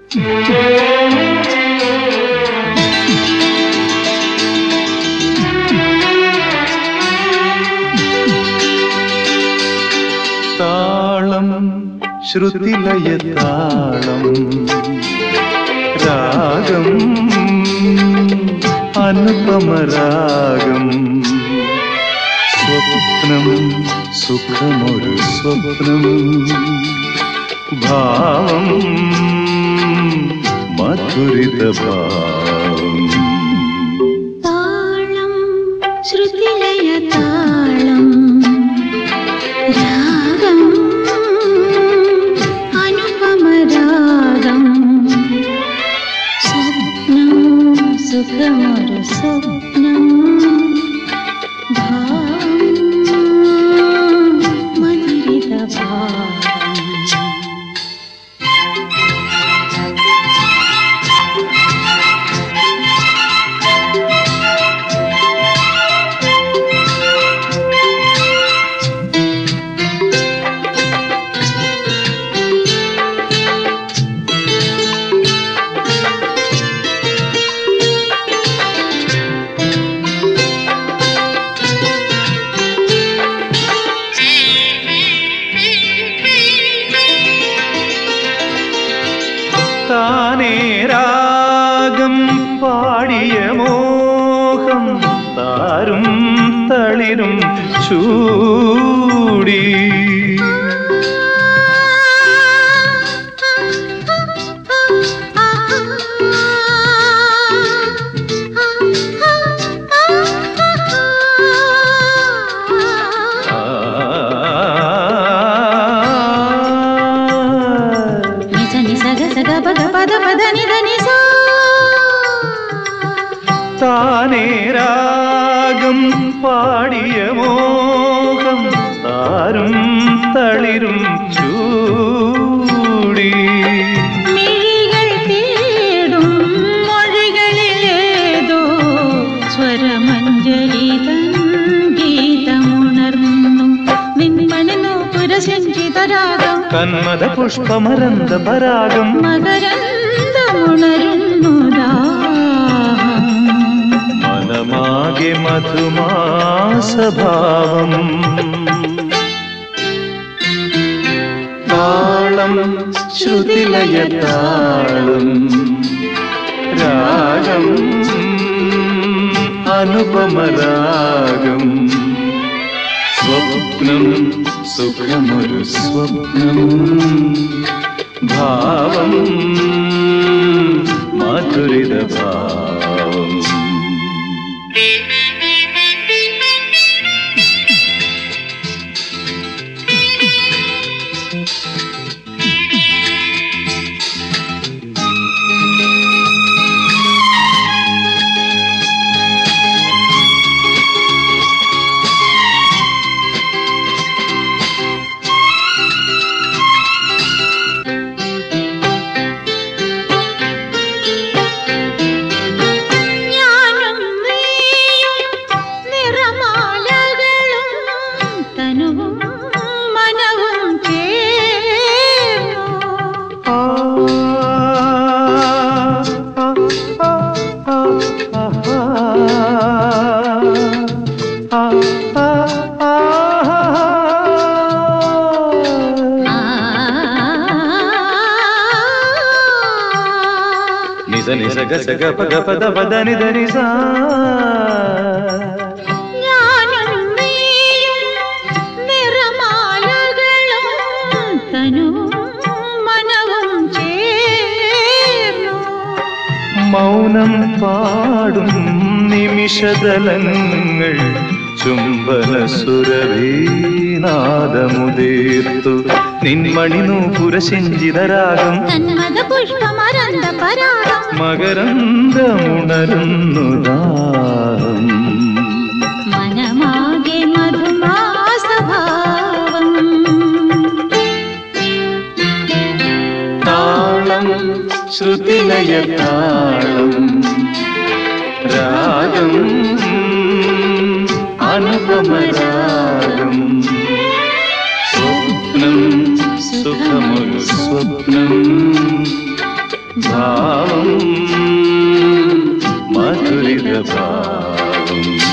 താളം ശ്രുതിലയ താളം രാഗം അനുപമരാഗം സ്വപ്നം സുഖമൊരു സ്വപ്നം ഭാവം മധുരിത ഭാവം താളം ശ്രുതിലയ താളം രാഗം അനുപമരാഗം സ്വപ്നം സുഖമൊരു സ്വപ്നം ഭാവം മധുരിത ഭാവം താനേ രാഗം പാടിയ മോഹം താരും തളിരും ചൂടി నిజ నిజ గజ గప గపద పద నిద నిజ താനേ രാഗം പാടിയ മോഹം താരും തളിരും ചൂടി മിഴികൾ തേടും മൊഴികളിലേതോ സ്വരമഞ്ജലി തൻ ഗീതമുണർന്നു നിന്മണനോ പുരസഞ്ചിതരാഗം കന്മത പുഷ്പമരന്ത പരാഗം മകരന്തമുണരുന്നു ദാഹം മനമാകെ മധുമാസഭാവം താളം ശ്രുതിലയ താളം രാഗം അനുപമരാഗം സ്വപ്നം സുഖമൊരു സ്വപ്നം ഭാവം മധുരിത ഭാവം ഞാനും നീയും നിറമാലകളും തനുവും മനവും ചേർന്നു నిజ నిజ గస గప గప దప దని దని సా ഞാനും നീയും നിറമാലകളും തനുവും മനവും ചേർന്നു മൗനം പാടും നിമിഷതലങ്ങൾ ചുംബന സുരഭീനാദമുദീർത്തു നിന്മണി നൂപുരശിഞ്ചിതരാഗം തന്മത പുഷ്പമരന്ത പരാഗം മകരന്തമുണരുന്നു ദാഹം മനമാകെ മധുമാസഭാവം താളം ശ്രുതിലയ താളം രാഗം അനുപമരാഗം സ്വപ്നം സുഖമൊരു സ്വപ്നം ഭാവം മധുരിത ഭാവം